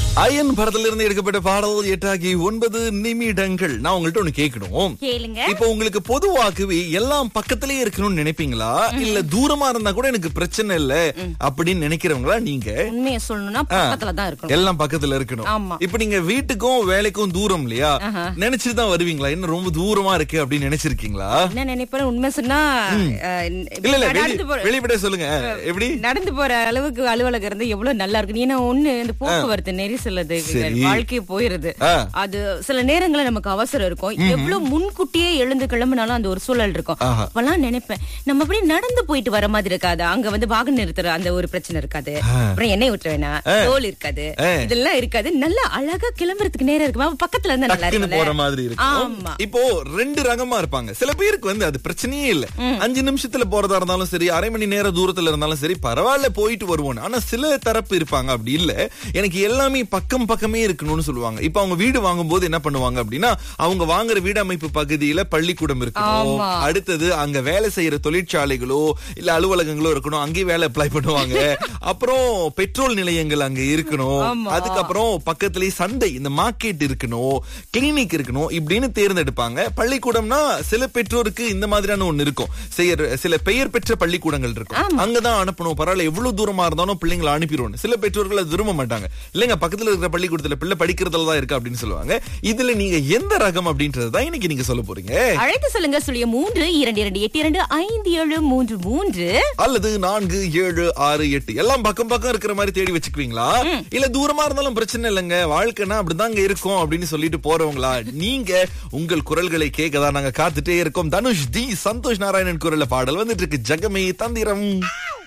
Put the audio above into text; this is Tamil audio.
அயன் படத்துல இருந்து எடுக்கப்பட்ட பாடல் எட்டாகி ஒன்பது நிமிடங்கள் நான் உங்கள்ட்ட ஒண்ணு கேட்கணும் கேளுங்க இப்போ உங்களுக்கு பொதுவாகவே எல்லாம் பக்கத்திலேயே இருக்கணும்னு நினைப்பீங்களா இல்ல தூரமா இருந்தா கூட எனக்கு பிரச்சனை இல்ல அப்படின்னு நினைக்கிறவங்களா நீங்க உண்மையை சொல்லணும்னா பக்கத்துல தான் இருக்கணும் எல்லாம் பக்கத்துல இருக்கணும் ஆமா. இப்ப நீங்க வீட்டுக்கும் வேலைக்கும் தூரம் இல்லையா நினைச்சிட்டு தான் வருவீங்களா இன்னும் ரொம்ப தூரமா இருக்கு அப்படின்னு நினைச்சிருக்கீங்களா என்ன நினைப்பேன் உண்மை சொன்னா அஹ், இல்ல இல்ல வெளி- நடந்து போற வெளிப்பட சொல்லுங்க எப்படி நடந்து போற அளவுக்கு அலுவலகம் இருந்து எவ்வளவு நல்லா இருக்கு ஏன்னா ஒண்ணு இந்த போக்குவரத்து நெரிசல் அது சரி. வாழ்க்கையே போயிருது ஆ. அது சில நேரங்கள்ல நமக்கு அவசரம் இருக்கும் எவ்வளவு முன்கூட்டியே எழுந்து கிளம்பினாலும் அந்த ஒரு சூழல் இருக்கும் ஆஹா. அப்பெல்லாம் நினைப்பேன் நம்ம அப்படியே நடந்து போயிட்டு வர மாதிரி இருக்காது அங்க வந்து வாகனம் நிறுத்துற அந்த ஒரு பிரச்சனை இருக்காது அப்புறம் எண்ணெய் ஊற்ற வேணாம் தோல் இருக்காது ஆ. இதெல்லாம் இருக்காது நல்லா அழகா கிளம்புறதுக்கு நேரம் இருக்கு அப்ப பக்கத்துல இருந்தா நல்லா டக்குன்னு போற இருக்கும்ல மாதிரி இருக்கும் ஆமா இப்போ ரெண்டு ரகமா இருப்பாங்க சில பேருக்கு வந்து அது பிரச்சனையே இல்ல அஞ்சு நிமிஷத்துல போறதா இருந்தாலும் சரி அரை மணி நேர தூரத்துல இருந்தாலும் சரி பரவாயில்ல போயிட்டு வருவோம் ஆனா சில தரப்பு இருப்பாங்க அப்படி இல்ல எனக்கு எல்லாமே பக்கம் பக்கமே இருக்கணும்னு சொல்லுவாங்க இப்ப அவங்க வீடு வாங்கும் போது என்ன பண்ணுவாங்க அப்படின்னா அவங்க வாங்குற வீடு அமைப்பு பகுதியில பள்ளிக்கூடம் இருக்கணும் ஆமா. அடுத்தது அங்க வேலை செய்யற தொழிற்சாலைகளோ இல்ல அலுவலகங்களோ இருக்கணும் அங்கேயும் வேலை அப்ளை பண்ணுவாங்க அப்புறம் பெட்ரோல் நிலையங்கள் அங்க இருக்கணும் ஆமா. அதுக்கப்புறம் பக்கத்துலயே சந்தை இந்த மார்க்கெட் இருக்கணும் கிளினிக் இருக்கணும் இப்படின்னு தேர்ந்தெடுப்பாங்க பள்ளிக்கூடம்னா சில பெற்றோருக்கு இந்த மாதிரியான ஒண்ணு இருக்கும் செய்யற சில பெயர் பெற்ற பள்ளிக்கூடங்கள் இருக்கும் அங்கதான் அனுப்பணும் பரவாயில்ல எவ்வளவு தூரமா இருந்தாலும் பிள்ளைங்களை அனுப்பிடுவோம் சில பெற்றோர்கள் அது விரும்ப மாட்டாங்க இல்லைங்க பக்கத்துல இருக்கிற பள்ளிக்கூடத்துல பிள்ளை படிக்கிறதுல தான் இருக்கு அப்படின்னு சொல்லுவாங்க இதுல நீங்க எந்த ரகம் அப்படின்றது தான் இன்னைக்கு நீங்க சொல்ல போறீங்க அழைத்து சொல்லுங்க சொல்லிய மூன்று இரண்டு இரண்டு எட்டு இரண்டு ஐந்து ஏழு மூன்று மூன்று அல்லது நான்கு ஏழு ஆறு எட்டு எல்லாம் பக்கம் பக்கம் இருக்கிற மாதிரி தேடி வச்சுக்குவீங்களா இல்ல தூரமா இருந்தாலும் பிரச்சனை இல்லைங்க வாழ்க்கைனா அப்படிதாங்க இருக்கும் அப்படின்னு சொல்லிட்டு போறவங்களா நீங்க உங்கள் குரல்களை கேட்கதான் நாங்க காத்துட்டே இருக்கோம் தனுஷ் தி சந்தோஷ் நாராயணன் குரல்ல பாடல் வந்துட்டு இருக்கு ஜகமே தந்திரம்